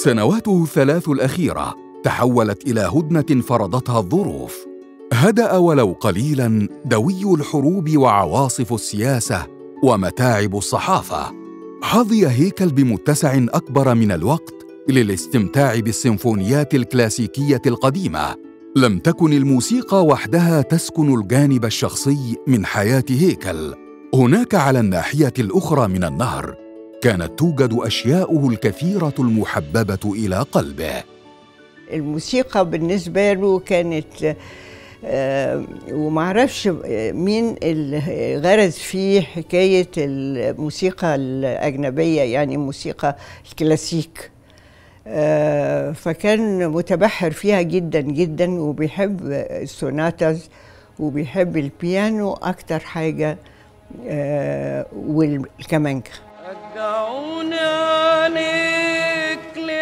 سنواته الثلاث الاخيره تحولت الى هدنه فرضتها الظروف هدا ولو قليلا دوي الحروب وعواصف السياسه ومتاعب الصحافه حظي هيكل بمتسع اكبر من الوقت للاستمتاع بالسيمفونيات الكلاسيكيه القديمه لم تكن الموسيقى وحدها تسكن الجانب الشخصي من حياه هيكل هناك على الناحيه الاخرى من النهر كانت توجد اشياؤه الكثيره المحببه الى قلبه الموسيقى بالنسبة له كانت آه، ومعرفش مين اللي غرز فيه حكاية الموسيقى الأجنبية يعني موسيقى الكلاسيك آه، فكان متبحر فيها جدا جدا وبيحب السوناتاز وبيحب البيانو أكتر حاجة آه، والكمانجة رجعوني عليك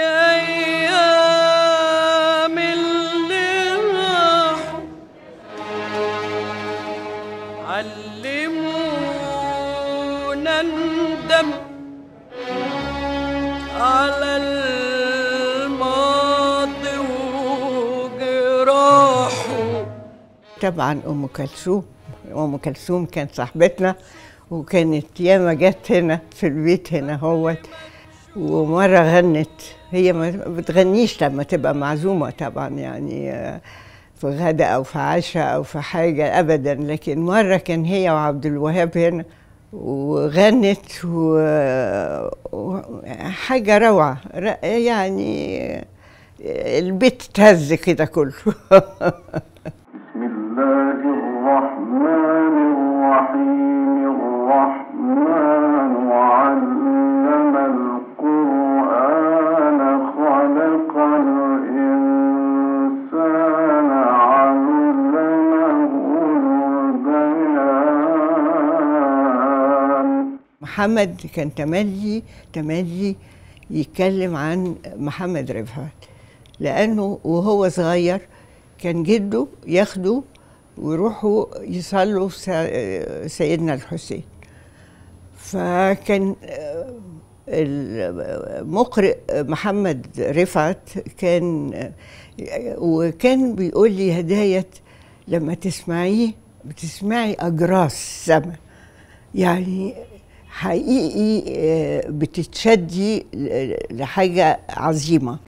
لأيام اللي راحوا علمونا ندم على الماضي وجراحه طبعا ام كلثوم ام كلثوم كانت صاحبتنا وكانت ياما جت هنا في البيت هنا هوت ومره غنت هي ما بتغنيش لما تبقى معزومه طبعا يعني آه، في غدا او في عشاء او في حاجه ابدا لكن مره كان هي وعبد الوهاب هنا وغنت و- وحاجه روعه ر- يعني البيت اتهز كده كله بسم الله الرحمن الرحيم الرحمن علم القرآن خلق الإنسان علمه البيان محمد كان تملي تملي يتكلم عن محمد رفعت لانه وهو صغير كان جده ياخده ويروحوا يصلوا سا- سيدنا الحسين فكان آه، المقرئ محمد رفعت كان آه، وكان بيقول لي هداية لما تسمعيه بتسمعي أجراس سما يعني حقيقي آه، بتتشدي ل- لحاجة عظيمة